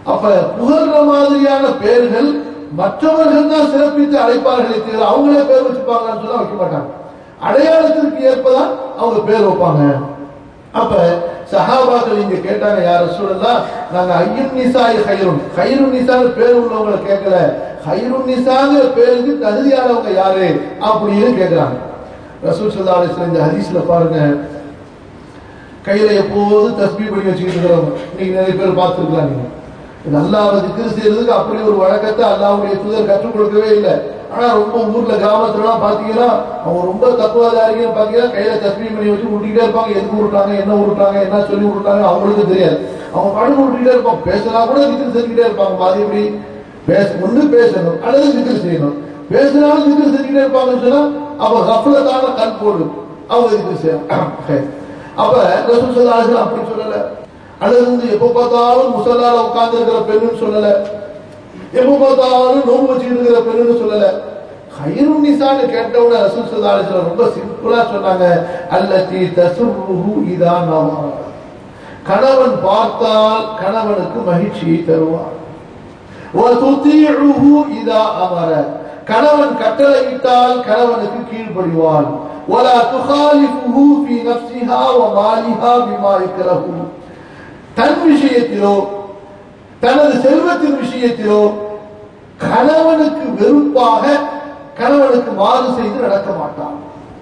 அப்ப புகழ்ற மாதிரியான பெயர்கள் மற்றவர்கள் தான் சிறப்பித்து அழைப்பார்களே தவிர அவங்களே பேர் வச்சுப்பாங்கன்னு சொன்னா வைக்க மாட்டாங்க அடையாளத்திற்கு ஏற்பதான் அவங்க பேர் வைப்பாங்க அப்ப சஹாபாக்கள் இங்க கேட்டாங்க யார சொல்லலாம் நாங்க ஐயும் நிசாய் ஹைரும் ஹைரும் நிசான்னு பேர் உள்ளவங்களை கேட்கல ஹைரும் நிசாங்கிற பேருக்கு தகுதியானவங்க யாரு அப்படின்னு கேட்கிறாங்க ரசூல் சல்லா அலிஸ்லாம் இந்த ஹதீஸ்ல பாருங்க கையில எப்போதும் தஸ்பீ பண்ணி வச்சுக்கிட்டு இருக்கிறவங்க நீங்க நிறைய பேர் பார்த்துருக்கலாம் நீங்க இது அல்லாஹ் திக்ர் செய்யறதுக்கு அப்படி ஒரு வழக்கத்தை அல்லாஹ்வுடைய தூதர் கற்றுக் கொடுக்கவே இல்லை ஆனா ரொம்ப ஊர்ல கிராமத்துல எல்லாம் பாத்தீங்கன்னா அவங்க ரொம்ப தத்துவாதாரிகள் பாத்தீங்கன்னா கையில தஸ்பீ பண்ணி வச்சு உருட்டிக்கிட்டே இருப்பாங்க எதுக்கு உருட்டாங்க என்ன உருட்டாங்க என்ன சொல்லி உருட்டாங்க அவங்களுக்கு தெரியாது அவங்க படம் உருட்டிக்கிட்டே இருப்பாங்க பேசினா கூட திக்ர் செஞ்சுக்கிட்டே இருப்பாங்க பாதி எப்படி பேச ஒண்ணு பேசணும் அல்லது திக்ர் செய்யணும் பேசினாலும் திக்ர் செஞ்சுக்கிட்டே இருப்பாங்கன்னு சொன்னா அப்ப கஃபலத்தான கண் போடு அவங்க திக்ர் செய்யணும் அப்ப ரசூல் ஸல்லல்லாஹு அலைஹி வஸல்லம் அப்படி சொல்லல அல்லது வந்து எப்ப பார்த்தாலும் முசல்லால உட்கார்ந்து இருக்கிற பெண்ணுன்னு சொல்லல எப்ப பார்த்தாலும் நோம்பு வச்சுக்கிட்டு இருக்கிற பெண்ணுன்னு சொல்லல ஹைரும் நிசான்னு கேட்டவுடனே ரசூல் ஸல்லல்லாஹு அலைஹி வஸல்லம் ரொம்ப சிம்பிளா சொன்னாங்க அல்லதி தசுருஹு இதா நவா கணவன் பார்த்தால் கணவனுக்கு மகிழ்ச்சியை தருவார் وَتُطِيعُهُ إِذَا أَمَرَ கணவன் கட்டளையிட்டால் கணவனுக்கு கீழ்ப்படிவான் وَلَا تُخَالِفُهُ فِي نَفْسِهَا وَمَالِهَا بِمَا يَكْرَهُ தன் விஷயத்திலோ தனது செல்வத்தின் விஷயத்திலோ கணவனுக்கு வெறுப்பாக கணவனுக்கு மாறு செய்து நடக்க மாட்டான்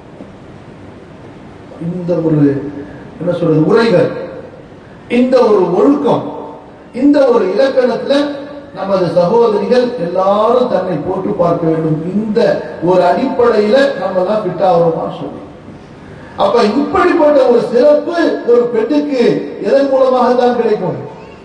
இந்த ஒரு என்ன சொல்றது உரைகள் இந்த ஒரு ஒழுக்கம் இந்த ஒரு இலக்கணத்துல நமது சகோதரிகள் எல்லாரும் தன்னை போட்டு பார்க்க வேண்டும் இந்த ஒரு அடிப்படையில நம்ம தான் ஃபிட் ஆகிறோமா சொல்லி அப்ப இப்படிப்பட்ட ஒரு சிறப்பு ஒரு பெண்ணுக்கு எதன் மூலமாகத்தான் கிடைக்கும்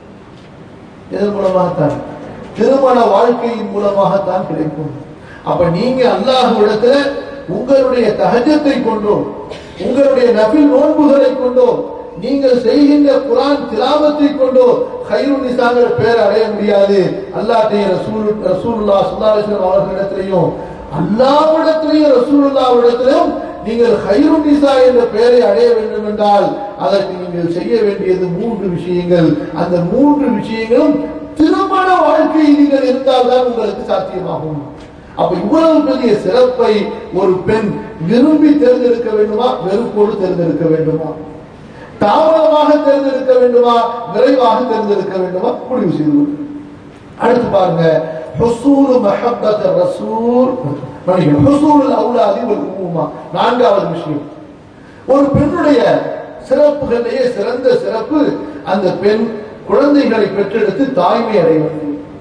எதன் மூலமாகத்தான் திருமண வாழ்க்கையின் மூலமாகத்தான் கிடைக்கும் அப்ப நீங்க அல்லாஹ்விடத்துல உங்களுடைய தஹஜத்தை கொண்டோ உங்களுடைய நபில் நோன்புகளை கொண்டோ நீங்கள் செய்கின்ற குரான் திலாவத்தை கொண்டோ ஹைரு நிசாங்கிற பேர் அடைய முடியாது அல்லாஹ்டைய ரசூல் ரசூலுல்லாஹ் ஸல்லல்லாஹு அலைஹி வஸல்லம் அவர்களிடத்திலையும் அல்லாஹ்விடத்திலையும் ரசூலுல்லாஹ்விடத்திலும் நீங்கள் ஹைரு நிசா என்ற பெயரை அடைய வேண்டும் என்றால் அதற்கு நீங்கள் செய்ய வேண்டியது மூன்று விஷயங்கள் அந்த மூன்று விஷயங்களும் திருமண வாழ்க்கை நீங்கள் இருந்தால்தான் உங்களுக்கு சாத்தியமாகும் அப்ப இவ்வளவு பெரிய சிறப்பை ஒரு பெண் விரும்பி தேர்ந்தெடுக்க வேண்டுமா வெறுப்போடு தேர்ந்தெடுக்க வேண்டுமா தாமதமாக தேர்ந்தெடுக்க வேண்டுமா விரைவாக தேர்ந்தெடுக்க வேண்டுமா முடிவு செய்து கொள்ளுங்கள். அடுத்து பாருங்க ஹுசூல் மஹப்பத் ரசூல் மன்னிக்கணும் ஹுசூல் அவுலாதி ஒரு உம்மா நான்காவது விஷயம் ஒரு பெண்ணுடைய சிறப்புகளிலேயே சிறந்த சிறப்பு அந்த பெண் குழந்தைகளை பெற்றெடுத்து தாய்மை அடைவது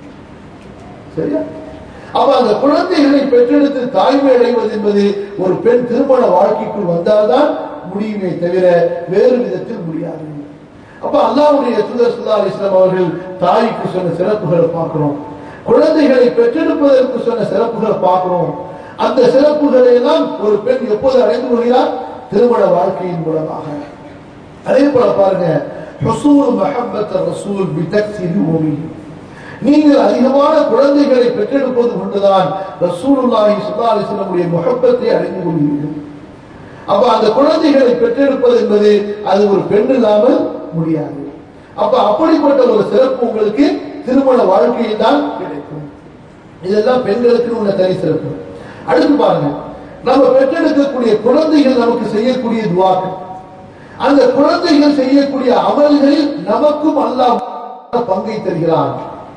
சரியா அப்ப அந்த குழந்தைகளை பெற்றெடுத்து தாய்மை அடைவது என்பது ஒரு பெண் திருமண வாழ்க்கைக்குள் வந்தால்தான் முடியுமே தவிர வேறு விதத்தில் முடியாது அப்ப அல்லாஹ்வுடைய தூதர் ஸல்லல்லாஹு அலைஹி வஸல்லம் அவர்கள் தாய்க்கு சொன்ன சிறப்புகளை பார்க்கிறோம் குழந்தைகளை பெற்றெடுப்பதற்கு சொன்ன சிறப்புகளை பார்க்கிறோம் அந்த சிறப்புகளை எல்லாம் ஒரு பெண் எப்போது அடைந்து கொள்கிறார் திருமண வாழ்க்கையின் மூலமாக அதே போல பாருங்க ரசூல் மஹப்பத் ரசூல் பிதக்சிரி ஓமி நீங்கள் அதிகமான குழந்தைகளை பெற்றெடுப்பது கொண்டுதான் ரசூலுல்லாஹி ஸல்லல்லாஹு அலைஹி வஸல்லமுடைய முஹப்பத்தை அடைந்து கொள்வீர்கள் அப்ப அந்த குழந்தைகளை பெற்றெடுப்பது என்பது அது ஒரு பெண் இல்லாமல் முடியாது அப்ப அப்படிப்பட்ட ஒரு சிறப்பு உங்களுக்கு திருமண வாழ்க்கையில் தான் கிடைக்கும் இதெல்லாம் பெண்களுக்கு உள்ள தனி சிறப்பு அடுத்து பாருங்க நம்ம பெற்றெடுக்கக்கூடிய குழந்தைகள் நமக்கு செய்யக்கூடிய துவாக்கள் அந்த குழந்தைகள் செய்யக்கூடிய அமல்களில் நமக்கும் அல்லாஹ் பங்கை தருகிறான்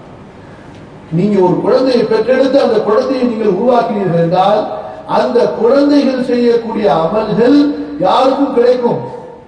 நீங்க ஒரு குழந்தையை பெற்றெடுத்து அந்த குழந்தையை நீங்கள் உருவாக்கினீர்கள் என்றால் அந்த குழந்தைகள் செய்யக்கூடிய அமல்கள் யாருக்கும் கிடைக்கும்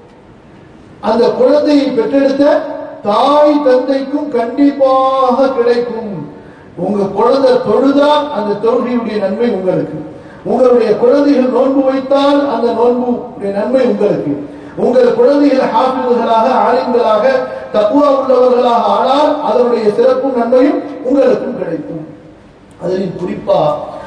அந்த குழந்தையை பெற்றெடுத்த தாய் தந்தைக்கும் கண்டிப்பாக கிடைக்கும் உங்க குழந்தை தொழுதா அந்த தொழுகையுடைய நன்மை உங்களுக்கு உங்களுடைய குழந்தைகள் நோன்பு வைத்தால் அந்த நோன்புடைய நன்மை உங்களுக்கு உங்கள் குழந்தைகள் ஹாஃபிதுகளாக ஆலிம்களாக தக்குவா உள்ளவர்களாக ஆனால் அதனுடைய சிறப்பும் நன்மையும் உங்களுக்கும் கிடைக்கும் அதில் குறிப்பா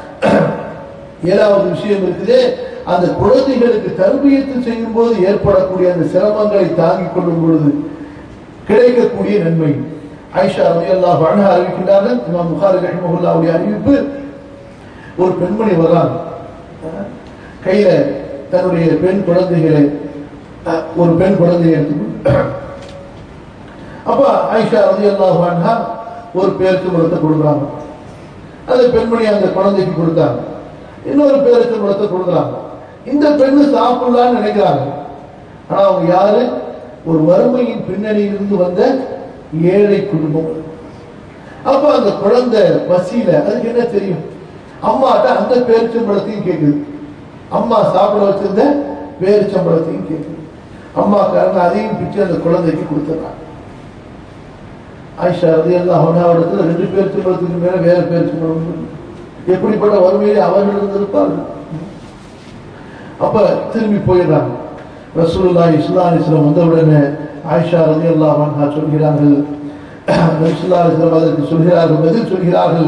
ஏழாவது விஷயம் இருக்குது அந்த குழந்தைகளுக்கு தர்பியத்து செய்யும் போது ஏற்படக்கூடிய அந்த சிரமங்களை தாங்கிக் கொள்ளும் பொழுது கிடைக்கக்கூடிய நன்மை ஆயிஷா ரவி அல்லாஹ் அழகா அறிவிக்கின்றார்கள் இமாம் புகாரி ரஹிமஹுல்லாவுடைய அறிவிப்பு ஒரு பெண்மணி வர்றாங்க கையில தன்னுடைய பெண் குழந்தைகளை அஹ், ஒரு பெண் குழந்தையை எடுத்து அப்ப ஆயிஷா ரதி அல்லாஹ் அன்ஹா ஒரு பேரிச்சம்பழத்தை கொடுக்குறாங்க அந்த பெண்மணி அந்த குழந்தைக்கு கொடுத்தாங்க இன்னொரு பேரிச்சம்பழத்தை கொடுக்குறாங்க இந்த பெண்ணு சாப்பிடலாம்னு நினைக்கிறாங்க ஆனா அவங்க யாரு ஒரு வறுமையின் பின்னணியிலிருந்து வந்த ஏழை குடும்பம் அப்ப அந்த குழந்தை பசியில அதுக்கு என்ன தெரியும் அம்மாட்ட அந்த பேரிச்சம்பழத்தையும் கேக்குது அம்மா சாப்பிட வச்சிருந்த பேரிச்சம்பழத்தையும் கேக்குது அம்மா காரணம் அதையும் பிச்சு அந்த குழந்தைக்கு கொடுத்துறாங்க ஆயிஷா ரதி எல்லாம் இடத்துல ரெண்டு பேரிச்சம்பழத்துக்கு மேல வேற பேரிச்சம்பழம் இருக்கு. எப்படிப்பட்ட வறுமையிலே அவர்கள் இருந்திருப்பார்கள் அப்ப திரும்பி போயிடுறாங்க ரசூலுல்லா இஸ்லாமிஸ்லம் வந்த உடனே ஆயிஷா ரதி அல்லாஹ் சொல்கிறார்கள் இஸ்லாமிஸ்லம் அதற்கு சொல்கிறார்கள் பதில் சொல்கிறார்கள்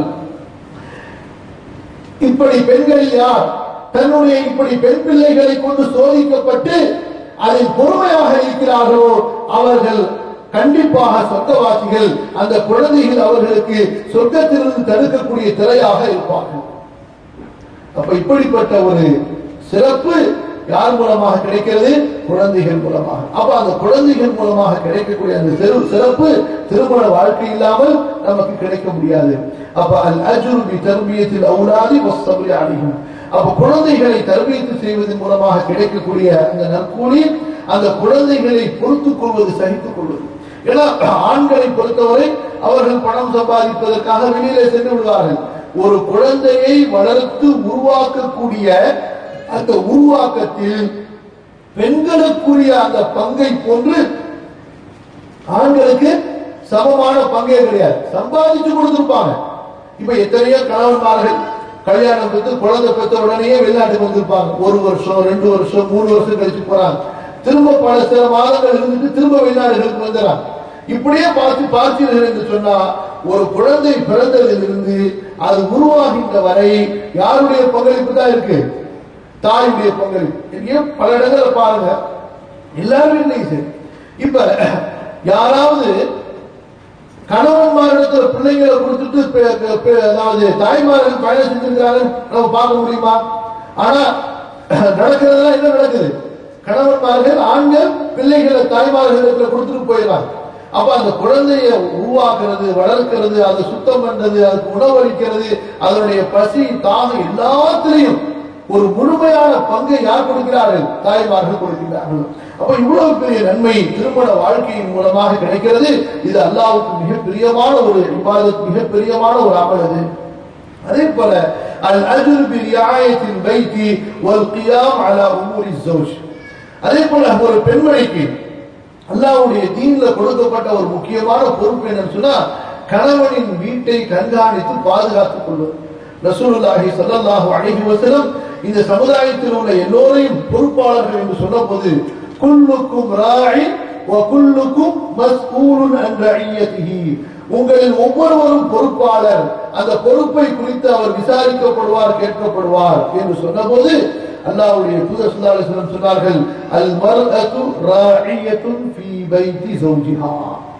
இப்படி பெண்கள் யார் தன்னுடைய இப்படி பெண் பிள்ளைகளை கொண்டு சோதிக்கப்பட்டு அதில் பொறுமையாக இருக்கிறார்களோ அவர்கள் கண்டிப்பாக சொர்க்கவாசிகள் அந்த குழந்தைகள் அவர்களுக்கு சொர்க்கத்திலிருந்து தடுக்கக்கூடிய திரையாக இருப்பார்கள் அப்ப இப்படிப்பட்ட ஒரு சிறப்பு யார் மூலமாக கிடைக்கிறது குழந்தைகள் மூலமாக அப்ப அந்த குழந்தைகள் மூலமாக கிடைக்கக்கூடிய அந்த சிறு சிறப்பு திருமண வாழ்க்கை இல்லாமல் நமக்கு கிடைக்க முடியாது அப்ப அல் அஜுர் பி தர்பியத்தில் அவுலாதி வஸ்தபுரி அழிகும் அப்ப குழந்தைகளை தர்பியத்து செய்வதன் மூலமாக கிடைக்கக்கூடிய அந்த நற்கூலி அந்த குழந்தைகளை பொறுத்துக் கொள்வது சகித்துக் கொள்வது ஏன்னா ஆண்களை பொறுத்தவரை அவர்கள் பணம் சம்பாதிப்பதற்காக வெளியிலே சென்று விடுவார்கள் ஒரு குழந்தையை வளர்த்து உருவாக்கக்கூடிய அந்த உருவாக்கத்தில் பெண்களுக்குரிய அந்த பங்கை போன்று ஆண்களுக்கு சமமான பங்கே கிடையாது சம்பாதிச்சு கொடுத்திருப்பாங்க இப்ப எத்தனையோ கணவன்மார்கள் கல்யாணம் பெற்று குழந்தை பெற்ற உடனே வெளிநாட்டுக்கு வந்திருப்பாங்க ஒரு வருஷம் ரெண்டு வருஷம் மூணு வருஷம் கழிச்சு போறாங்க திரும்ப பல சில மாதங்கள் இருந்துட்டு திரும்ப வெளிநாடுகளுக்கு வந்துடுறாங்க இப்படியே பார்த்து பார்த்தீர்கள் என்று சொன்னா ஒரு குழந்தை பிறந்ததிலிருந்து அது உருவாகின்ற வரை யாருடைய பங்களிப்பு தான் இருக்கு தாயுடைய பங்களிப்பு எங்கேயோ பல இடங்களை பாருங்க எல்லாரும் இல்லைங்க சரி இப்ப யாராவது கணவன்மாரிடத்துல பிள்ளைங்களை கொடுத்துட்டு பெ- பெ- பெ- அதாவது தாய்மார்கள் பயணம் செஞ்சிருக்காங்க நம்ம பார்க்க முடியுமா ஆனா நடக்கிறதெல்லாம் என்ன நடக்குது கணவன்மார்கள் ஆண்கள் பிள்ளைகளை தாய்மார்களிடத்துல கொடுத்துட்டு போயிடறாங்க அப்ப அந்த குழந்தைய உருவாக்குறது வளர்க்கிறது அதை சுத்தம் பண்றது அதுக்கு உணவளிக்கிறது அதனுடைய பசி தாகம் எல்லாத்திலையும் ஒரு முழுமையான பங்கை யார் கொடுக்கிறார்கள் தாய்மார்கள் கொடுக்கிறார்கள் அப்ப இவ்வளவு பெரிய நன்மை திருமண வாழ்க்கையின் மூலமாக கிடைக்கிறது இது அல்லாஹ்வுக்கு மிக பிரியமான ஒரு இபாதத் மிக பிரியமான ஒரு அமல் அது அதே போல அல் அஜ்ரு பி ரியாயத்தின் பைத்தி வல் கியாம் அலா உமூரி ஜௌஜ் அதே போல ஒரு பெண்மணிக்கு அல்லாஹ்வுடைய தீன்ல கொடுக்கப்பட்ட ஒரு முக்கியமான பொறுப்பு என்னன்னு சொன்னா கணவனின் வீட்டை கண்காணித்து பாதுகாத்துக் கொள்வது ரசூலுல்லாஹி ஸல்லல்லாஹு அலைஹி வஸல்லம் இந்த சமுதாயத்தில் உள்ள எல்லோரையும் பொறுப்பாளர்கள் என்று சொன்னபோது குல்லுக்கும் ராஇ வ குல்லுக்கும் மஸ்ஊலுன் அன் ரஇயத்திஹி உங்களில் ஒவ்வொருவரும் பொறுப்பாளர் அந்த பொறுப்பை குறித்து அவர் விசாரிக்கப்படுவார் கேட்கப்படுவார் என்று சொன்னபோது அல்லாஹ்வுடைய தூதர் ஸல்லல்லாஹு அலைஹி வஸல்லம் சொன்னார்கள் அல் மர்அத்து ராஇயத்துன் ஃபீ பைத்தி ஜௌஜிஹா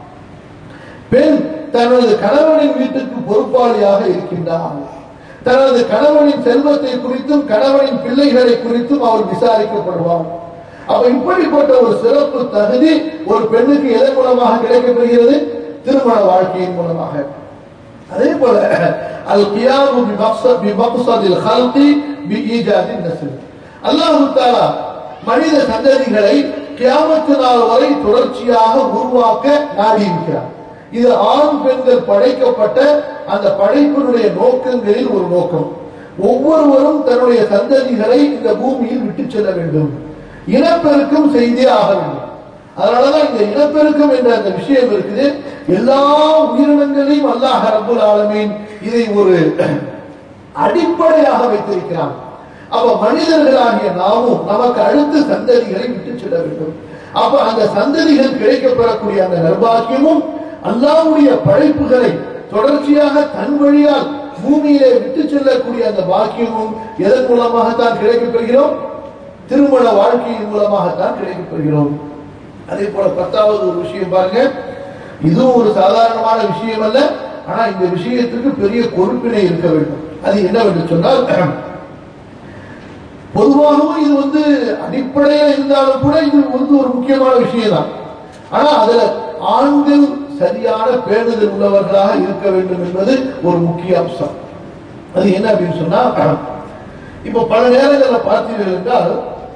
பெண் தனது கணவனின் வீட்டுக்கு பொறுப்பாளியாக இருக்கின்றார் தனது கணவனின் செல்வத்தை குறித்தும் கணவனின் பிள்ளைகளை குறித்தும் அவர் விசாரிக்கப்படுவார் அப்ப இப்படிப்பட்ட ஒரு சிறப்பு தகுதி ஒரு பெண்ணுக்கு எதன் மூலமாக கிடைக்கப்படுகிறது திருமண வாழ்க்கையின் மூலமாக அதே போல அல் கியாமு பி மக்சத் பி மக்சதில் ஹல்கி பி ஈஜாதின் நஸ்ல் அல்லாஹ் தஆலா மனித சந்ததிகளை கியாமத்து நாள் வரை தொடர்ச்சியாக உருவாக்க நாடி இருக்கிறார் இது ஆண் பெண்கள் படைக்கப்பட்ட அந்த படைப்பினுடைய நோக்கங்களில் ஒரு நோக்கம் ஒவ்வொருவரும் தன்னுடைய சந்ததிகளை இந்த பூமியில் விட்டு செல்ல வேண்டும் இனப்பெருக்கம் செய்தே ஆக வேண்டும் அதனாலதான் இந்த இனப்பெருக்கம் என்ற அந்த விஷயம் இருக்குது எல்லா உயிரினங்களையும் அல்லாஹ் ரப்புல் ஆலமீன் இதை ஒரு அடிப்படையாக வைத்திருக்கிறான் அப்ப மனிதர்களாகிய நாமும் நமக்கு அடுத்த சந்ததிகளை விட்டு செல்ல வேண்டும் அப்ப அந்த சந்ததிகள் கிடைக்கப்பெறக்கூடிய அந்த நர்பாக்கியமும் அல்லாஹ்வுடைய படைப்புகளை தொடர்ச்சியாக தன் வழியால் பூமியிலே விட்டு செல்லக்கூடிய அந்த பாக்கியமும் எதன் மூலமாகத்தான் கிடைக்கப்பெறுகிறோம் திருமண வாழ்க்கையின் மூலமாகத்தான் கிடைக்கப்பெறுகிறோம் அதே போல பத்தாவது ஒரு விஷயம் பாருங்க இதுவும் ஒரு சாதாரணமான விஷயம் அல்ல ஆனா இந்த விஷயத்துக்கு பெரிய பொறுப்பினை இருக்க வேண்டும் அது என்னவென்று சொன்னால் பொதுவாகவும் இது வந்து அடிப்படையில் இருந்தாலும் கூட இது வந்து ஒரு முக்கியமான விஷயம் தான் ஆனா அதுல ஆண்கள் சரியான பேணுதல் உள்ளவர்களாக இருக்க வேண்டும் என்பது ஒரு முக்கிய அம்சம் அது என்ன அப்படின்னு சொன்னா இப்ப பல நேரங்களில் பார்த்தீர்கள் என்றால்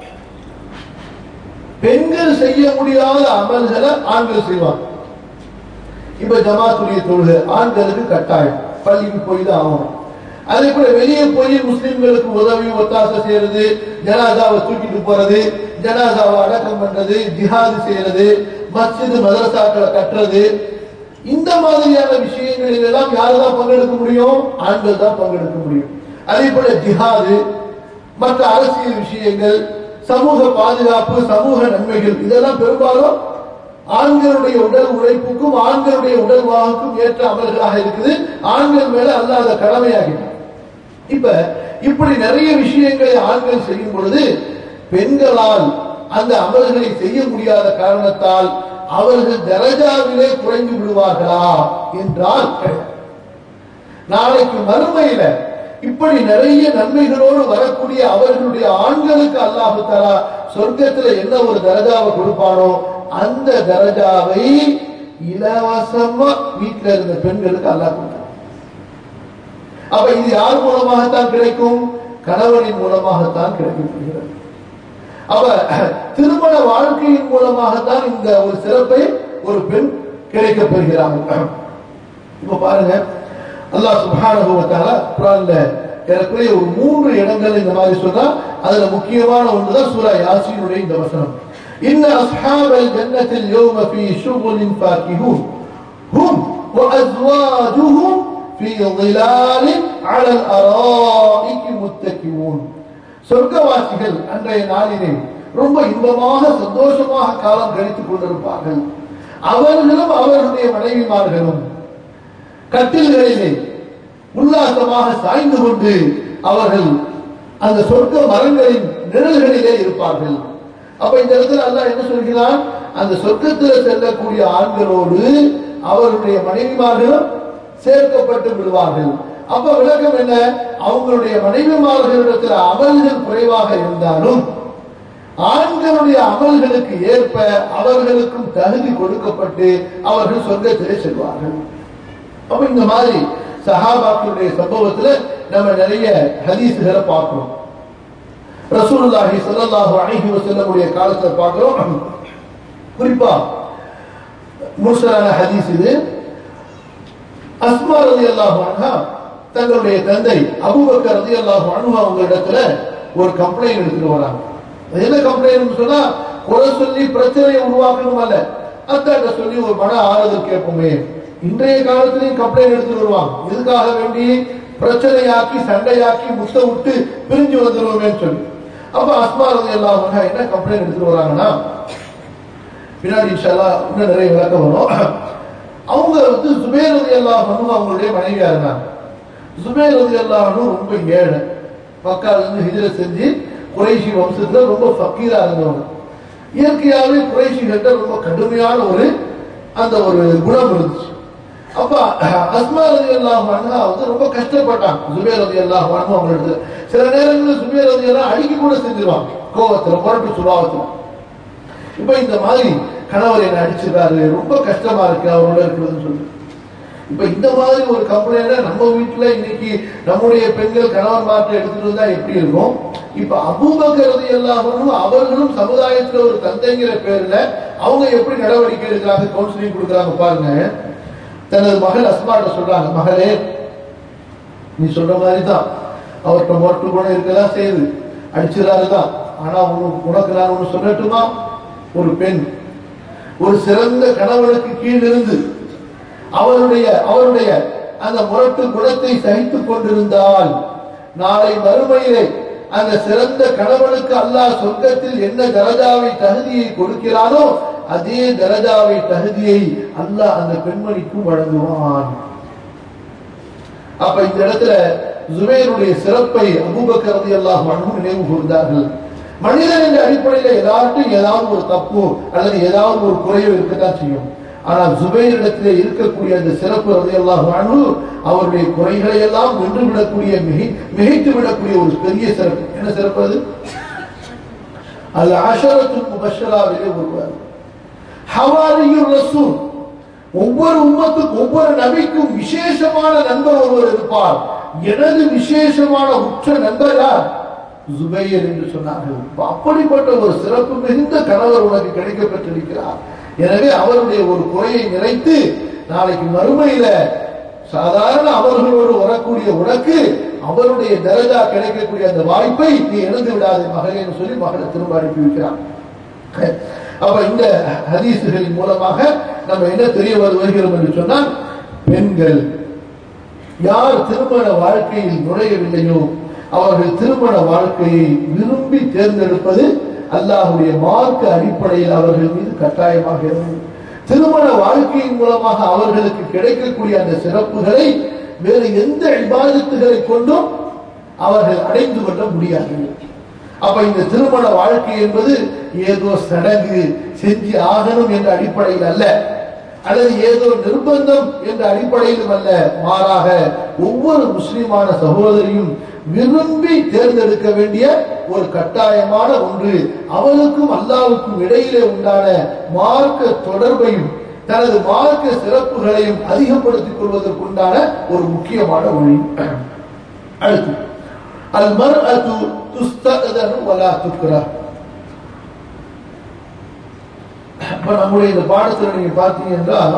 பெண்கள் செய்ய முடியாத அமல்களை ஆண்கள் செய்வாங்க இப்ப ஜமாத்துடைய தொழுகை ஆண்களுக்கு கட்டாயம் பள்ளிக்கு போய் தான் ஆகணும் அதே போல வெளியே போய் முஸ்லிம்களுக்கு உதவி ஒத்தாசை செய்யறது ஜனாதாவை தூக்கிட்டு போறது ஜனாதாவை அடக்கம் பண்றது ஜிஹாது செய்யறது மஸ்ஜித் மதரசாக்களை கட்டுறது இந்த மாதிரியான விஷயங்களில் எல்லாம் யார் தான் பங்கெடுக்க முடியும் ஆண்கள் தான் பங்கெடுக்க முடியும் அதே போல ஜிஹாது மற்ற அரசியல் விஷயங்கள் சமூக பாதுகாப்பு சமூக நன்மைகள் இதெல்லாம் பெரும்பாலும் ஆண்களுடைய உடல் உழைப்புக்கும் ஆண்களுடைய உடல் வாகுக்கும் ஏற்ற அமல்களாக இருக்குது ஆண்கள் மேல அல்லாத கடமையாகிட்டார் இப்ப இப்படி நிறைய விஷயங்களை ஆண்கள் செய்யும் பொழுது பெண்களால் அந்த அமல்களை செய்ய முடியாத காரணத்தால் அவர்கள் தரஜாவிலே குறைந்து விடுவார்களா என்றால் கிடையாது. நாளைக்கு மறுமையில இப்படி நிறைய நன்மைகளோடு வரக்கூடிய அவர்களுடைய ஆண்களுக்கு அல்லாஹு தலா சொர்க்கத்துல என்ன ஒரு தரஜாவை கொடுப்பானோ அந்த தரஜாவை இலவசமா வீட்டுல இருந்த பெண்களுக்கு அல்லாஹ் கொடுத்தார் அப்ப இது யார் மூலமாகத்தான் கிடைக்கும் கணவனின் மூலமாகத்தான் கிடைக்கப்படுகிறது அப்ப திருமண வாழ்க்கையின் மூலமாகத்தான் இந்த ஒரு சிறப்பை ஒரு பெண் கிடைக்கப் பெறுகிறார்கள் இப்ப பாருங்க அல்லாஹ் சுப்ஹானஹு வ தஆலா குர்ஆன்ல ஏறக்குறைய ஒரு மூன்று இடங்கள் இந்த மாதிரி சொன்னா அதுல முக்கியமான ஒன்றுதான் சூரா யாசீனுடைய இந்த வசனம் இன்ன அஸ்ஹாபல் ஜன்னத்தில் யௌம ஃபீ ஷுகுலின் ஃபாகிஹூன் ஹும் وأزواجهم في ظلال على الأرائك متكئون சொர்க்கவாசிகள் அன்றைய நாளிலே ரொம்ப இன்பமாக சந்தோஷமாக காலம் கழித்துக் கொண்டிருப்பார்கள் அவர்களும் அவர்களுடைய மனைவிமார்களும் கட்டில்களிலே உல்லாசமாக சாய்ந்து கொண்டு அவர்கள் அந்த சொர்க்க மரங்களின் நிழல்களிலே இருப்பார்கள் அப்ப இந்த இடத்துல அல்லாஹ் என்ன சொல்கிறான் அந்த சொர்க்கத்தில் செல்லக்கூடிய ஆண்களோடு அவருடைய மனைவிமார்களும் சேர்க்கப்பட்டு விடுவார்கள் அப்ப விளக்கம் என்ன அவங்களுடைய மனைவிமார்களிடத்தில் அமல்கள் குறைவாக இருந்தாலும் ஆண்களுடைய அமல்களுக்கு ஏற்ப அவர்களுக்கும் தகுதி கொடுக்கப்பட்டு அவர்கள் சொர்க்கத்திலே செல்வார்கள் அப்ப இந்த மாதிரி சஹாபாக்களுடைய சம்பவத்துல நம்ம நிறைய ஹதீசுகளை பார்க்கிறோம் ரசூலுல்லாஹி ஸல்லல்லாஹு அலைஹி வஸல்லமுடைய காலத்தை பார்க்கிறோம் குறிப்பா முர்சலான ஹதீஸ் இது அஸ்மா ரலியல்லாஹு அன்ஹா தங்களுடைய தந்தை அபூபக்கர் ரலியல்லாஹு அன்ஹு அவங்க இடத்துல ஒரு கம்ப்ளைண்ட் எடுத்துட்டு வராங்க அது என்ன கம்ப்ளைண்ட் சொன்னா குறை சொல்லி பிரச்சனையை உருவாக்கணும் அல்ல அத்தாட்ட சொல்லி ஒரு மன ஆறுதல் கேட்போமே இன்றைய காலத்திலையும் கம்ப்ளைண்ட் எடுத்துட்டு வருவாங்க இதுக்காக வேண்டி பிரச்சனையாக்கி சண்டையாக்கி முத்த விட்டு பிரிஞ்சு வந்துருவோமேன்னு சொல்லி அப்ப அஸ்மா ரதி எல்லாம் என்ன கம்ப்ளைண்ட் எடுத்துட்டு வராங்கன்னா பின்னாடி இன்ஷால்லா இன்னும் நிறைய விளக்கம் வரும் அவங்க வந்து சுபேர் ரதி அல்லாஹனும் அவங்களுடைய மனைவியா இருந்தாங்க சுபேர் ரதி அல்லாஹனும் ரொம்ப ஏழை மக்கால இருந்து ஹிஜர செஞ்சு குறைஷி வம்சத்துல ரொம்ப ஃபக்கீரா இருந்தவங்க இயற்கையாகவே குறைஷிகிட்ட ரொம்ப கடுமையான ஒரு அந்த ஒரு குணம் இருந்துச்சு அப்ப அஸ்மா ரதி அல்லாஹ் வந்து ரொம்ப கஷ்டப்பட்டாங்க சுபேர் ரதி அல்லாஹ் அவங்க இடத்துல சில நேரங்களில் சுபேர் ரதி எல்லாம் அடிக்க கூட செஞ்சிருவாங்க கோவத்துல புரட்டு சுபாவத்துல இப்ப இந்த மாதிரி கணவர் என்ன அடிச்சிருக்காரு ரொம்ப கஷ்டமா இருக்கு அவரோட இருக்கிறதுன்னு சொல்லி இப்ப இந்த மாதிரி ஒரு கம்பெனியில நம்ம வீட்டுல இன்னைக்கு நம்முடைய பெண்கள் கணவன் மாற்ற எடுத்துட்டு வந்தா எப்படி இருக்கும் இப்ப அபூபக்கரது எல்லாரும் அவர்களும் சமுதாயத்துல ஒரு தந்தைங்கிற பேர்ல அவங்க எப்படி நடவடிக்கை எடுக்கிறாங்க கவுன்சிலிங் கொடுக்குறாங்க பாருங்க தனது மகள் அஸ்மாட்ட சொல்றாங்க மகளே நீ சொல்ற மாதிரி தான் அவர்கிட்ட மொட்டு குணம் இருக்கதான் செய்யுது அடிச்சிடறாரு தான் ஆனா உனக்கு உனக்கு நான் ஒண்ணு சொல்லட்டுமா ஒரு பெண் ஒரு சிறந்த கணவனுக்கு கீழ் இருந்து அவருடைய அவருடைய அந்த முரட்டு குணத்தை சகித்துக் கொண்டிருந்தால் நாளை மறுமையிலே அந்த சிறந்த கணவனுக்கு அல்லாஹ் சொர்க்கத்தில் என்ன தரஜாவை தகுதியை கொடுக்கிறானோ அதே தரஜாவை தகுதியை அல்லாஹ் அந்த பெண்மணிக்கும் வழங்குவான் அப்ப இந்த இடத்துல ஜுபேருடைய சிறப்பை அபூபக்கரதி அல்லாஹ் அன்பு நினைவு கூர்ந்தார்கள் மனிதன் என்ற அடிப்படையில ஏதாட்டும் ஏதாவது ஒரு தப்பு அல்லது ஏதாவது ஒரு குறைவு இருக்கத்தான் செய்யும் ஆனால் ஜுபைரிடத்திலே இருக்கக்கூடிய அந்த சிறப்பு ரதையெல்லாம் அன்பு அவருடைய குறைகளை எல்லாம் வென்று விடக்கூடிய மிகை மிகைத்து விடக்கூடிய ஒரு பெரிய சிறப்பு என்ன சிறப்பு அது அது அஷரத்து முபஷராவிலே ஒருவர் ஹவாரியுர் ரசூல் ஒவ்வொரு உம்மத்துக்கும் ஒவ்வொரு நபிக்கும் விசேஷமான நண்பர் ஒருவர் இருப்பார் எனது விசேஷமான உற்ற நண்பர் யார் ஜுபையர் என்று சொன்னார்கள் அப்படிப்பட்ட ஒரு சிறப்பு மிகுந்த கணவர் உனக்கு கிடைக்க பெற்றிருக்கிறார் எனவே அவருடைய ஒரு குறையை நிறைத்து நாளைக்கு மறுமையில சாதாரண அவர்களோடு வரக்கூடிய உனக்கு அவருடைய தரஜா கிடைக்கக்கூடிய அந்த வாய்ப்பை நீ இழந்து விடாதே மகளேன்னு சொல்லி மகளை திரும்ப அனுப்பி வைக்கிறான் அப்ப இந்த ஹதீசுகளின் மூலமாக நம்ம என்ன தெரிய வருகிறோம் என்று சொன்னால் பெண்கள் யார் திருமண வாழ்க்கையில் நுழையவில்லையோ அவர்கள் திருமண வாழ்க்கையை விரும்பி தேர்ந்தெடுப்பது அல்லாஹுடைய மார்க்க அடிப்படையில் அவர்கள் மீது கட்டாயமாக இருந்தது திருமண வாழ்க்கையின் மூலமாக அவர்களுக்கு கிடைக்கக்கூடிய அந்த சிறப்புகளை வேறு எந்த இபாதத்துகளை கொண்டும் அவர்கள் அடைந்து கொள்ள முடியாது அப்ப இந்த திருமண வாழ்க்கை என்பது ஏதோ சடங்கு செஞ்சு ஆகணும் என்ற அடிப்படையில் அல்ல அல்லது ஏதோ நிர்பந்தம் என்ற அடிப்படையிலும் அல்ல மாறாக ஒவ்வொரு முஸ்லிமான சகோதரியும் விரும்பி தேர்ந்தெடுக்க வேண்டிய ஒரு கட்டாயமான ஒன்று அவளுக்கும் அல்லாவுக்கும் இடையிலே உண்டான மார்க்க தொடர்பையும் தனது மார்க்க சிறப்புகளையும் அதிகப்படுத்திக் கொள்வதற்குண்டான ஒரு முக்கியமான வழி அடுத்து அல் மர் அது துஸ்ததனு வலா துக்ரா இப்ப நம்முடைய இந்த பாடத்துல நீங்க பார்த்தீங்க என்றால்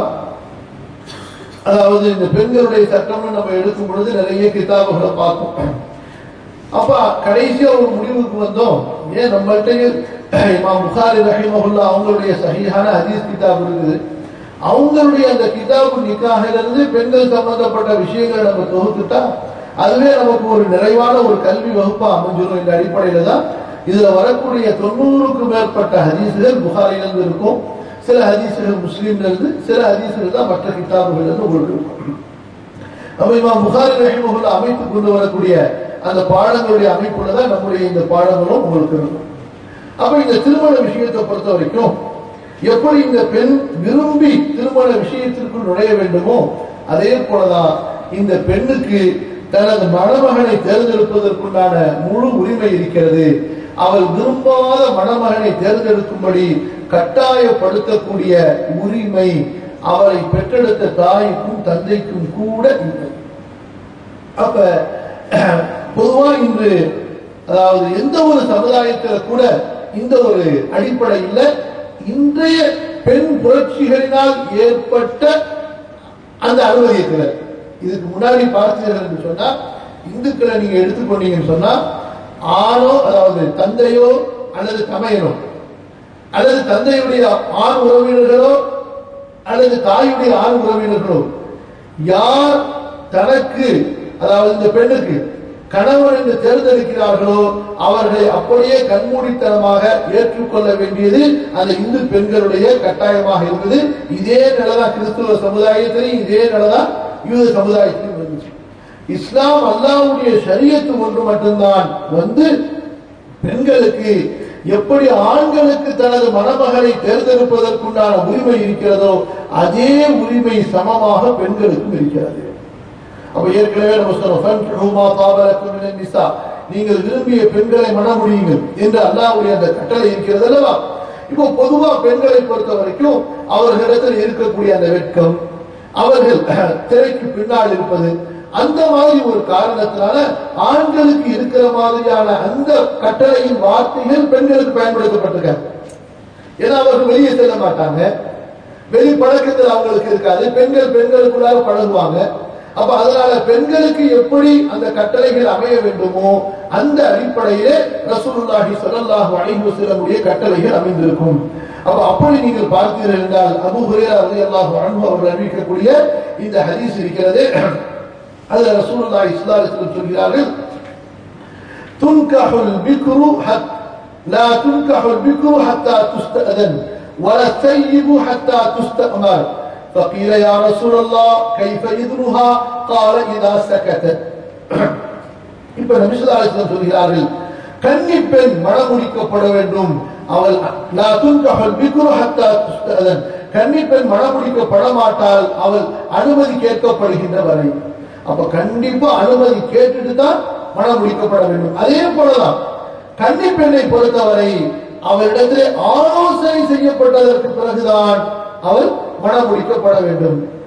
அதாவது இந்த பெண்களுடைய சட்டம்னு நம்ம எடுக்கும் பொழுது நிறைய கிதாபுகளை பார்த்தோம் அப்ப கடைசியா ஒரு முடிவுக்கு வந்தோம் ஏன் நம்மள்ட்ட இமாம் புகாரி ரஹிமஹுல்லா அவங்களுடைய சஹீஹான ஹதீஸ் கிதாப் இருக்குது அவங்களுடைய அந்த கிதாபு நிக்காகிலிருந்து பெண்கள் சம்பந்தப்பட்ட விஷயங்களை நம்ம தொகுத்துட்டா அதுவே நமக்கு ஒரு நிறைவான ஒரு கல்வி வகுப்பா அமைஞ்சிடும் இந்த அடிப்படையில தான் இதுல வரக்கூடிய தொண்ணூறுக்கும் மேற்பட்ட ஹதீசுகள் புகாரிலிருந்து இருக்கும் சில ஹதீசுகள் முஸ்லீம்ல இருந்து சில ஹதீசுகள் தான் மற்ற கிதாபுகள் இருந்து உங்களுக்கு இருக்கும் நம்ம இமாம் புகாரி ரஹிமஹுல்லா அமைத்து கொண்டு வரக்கூடிய அந்த பாடங்களுடைய அமைப்புல தான் நம்முடைய இந்த பாடங்களும் உங்களுக்கு இருக்கும் அப்ப இந்த திருமண விஷயத்தை பொறுத்த வரைக்கும் எப்படி இந்த பெண் விரும்பி திருமண விஷயத்திற்குள் நுழைய வேண்டுமோ அதே போலதான் இந்த பெண்ணுக்கு தனது மணமகனை தேர்ந்தெடுப்பதற்குண்டான முழு உரிமை இருக்கிறது அவள் விரும்பாத மணமகனை தேர்ந்தெடுக்கும்படி கட்டாயப்படுத்தக்கூடிய உரிமை அவளை பெற்றெடுத்த தாய்க்கும் தந்தைக்கும் கூட இல்லை அப்ப பொதுவா இன்று அதாவது எந்த ஒரு சமுதாயத்துல கூட இந்த ஒரு அடிப்படையில் இன்றைய பெண் புரட்சிகளினால் ஏற்பட்ட அந்த அனுமதியத்தில் இதுக்கு முன்னாடி பார்த்தீர்கள் என்று சொன்னா இந்துக்களை நீங்க எடுத்துக்கொண்டீங்கன்னு சொன்னா ஆணோ அதாவது தந்தையோ அல்லது தமையனோ அல்லது தந்தையுடைய ஆண் உறவினர்களோ அல்லது தாயுடைய ஆண் உறவினர்களோ யார் தனக்கு அதாவது இந்த பெண்ணுக்கு கணவன் என்று தேர்ந்தெடுக்கிறார்களோ அவர்களை அப்படியே கண்மூடித்தனமாக ஏற்றுக்கொள்ள வேண்டியது அந்த இந்து பெண்களுடைய கட்டாயமாக இருந்தது இதே நிலைதான் கிறிஸ்துவ சமுதாயத்திலையும் இதே நிலைதான் யூத சமுதாயத்திலும் இருந்துச்சு இஸ்லாம் அல்லாவுடைய சரியத்து ஒன்று மட்டும்தான் வந்து பெண்களுக்கு எப்படி ஆண்களுக்கு தனது மணமகனை தேர்ந்தெடுப்பதற்குண்டான உரிமை இருக்கிறதோ அதே உரிமை சமமாக பெண்களுக்கும் இருக்கிறது அப்ப ஏற்கனவே நம்ம சொன்னோம் நிசா நீங்கள் விரும்பிய பெண்களை மணமுடியுங்கள் என்று அல்லாவுடைய அந்த கட்டளை இருக்கிறது அல்லவா இப்போ பொதுவா பெண்களை பொறுத்த வரைக்கும் அவர்களிடத்தில் இருக்கக்கூடிய அந்த வெட்கம் அவர்கள் திரைக்கு பின்னால் இருப்பது அந்த மாதிரி ஒரு காரணத்தினால ஆண்களுக்கு இருக்கிற மாதிரியான அந்த கட்டளையின் வார்த்தைகள் பெண்களுக்கு பயன்படுத்தப்பட்டிருக்காங்க ஏன்னா அவர்கள் வெளியே செல்ல மாட்டாங்க வெளி பழக்கத்தில் அவங்களுக்கு இருக்காது பெண்கள் பெண்களுக்குள்ளாக பழகுவாங்க அப்ப அதனால பெண்களுக்கு எப்படி அந்த கட்டளைகள் அமைய வேண்டுமோ அந்த அடிப்படையிலே ரசூலுல்லாஹி ஸல்லல்லாஹு அலைஹி வஸல்லமுடைய கட்டளைகள் அமைந்திருக்கும் அப்ப அப்படி நீங்கள் பார்த்தீர்கள் என்றால் அபூ ஹுரைரா ரலியல்லாஹு அன்ஹு அவர்கள் அறிவிக்கக்கூடிய இந்த ஹதீஸ் இருக்கிறது அதுல ரசூலுல்லாஹி ஸல்லல்லாஹு அலைஹி வஸல்லம் சொல்கிறார்கள் துன்கஹுல் பிக்ரு ஹத் لا تنكح البكر حتى تستأذن ولا الثيب حتى تستأمر فقيل يا رسول الله كيف إذنها قال إذا سكتت இப்ப நபிசுல்லாஸ்லம் சொல்கிறார்கள் கன்னி பெண் மணமுடிக்கப்பட வேண்டும் அவள் கன்னி பெண் மணமுடிக்கப்பட மாட்டால் அவள் அனுமதி கேட்கப்படுகின்ற வரை அப்ப கண்டிப்பா அனுமதி கேட்டுட்டு தான் மனம் முடிக்கப்பட வேண்டும் அதே போலதான் கன்னி பெண்ணை பொறுத்தவரை அவரிடத்திலே ஆலோசனை செய்யப்பட்டதற்கு பிறகுதான் அவள் மனமுடிக்கப்பட வேண்டும்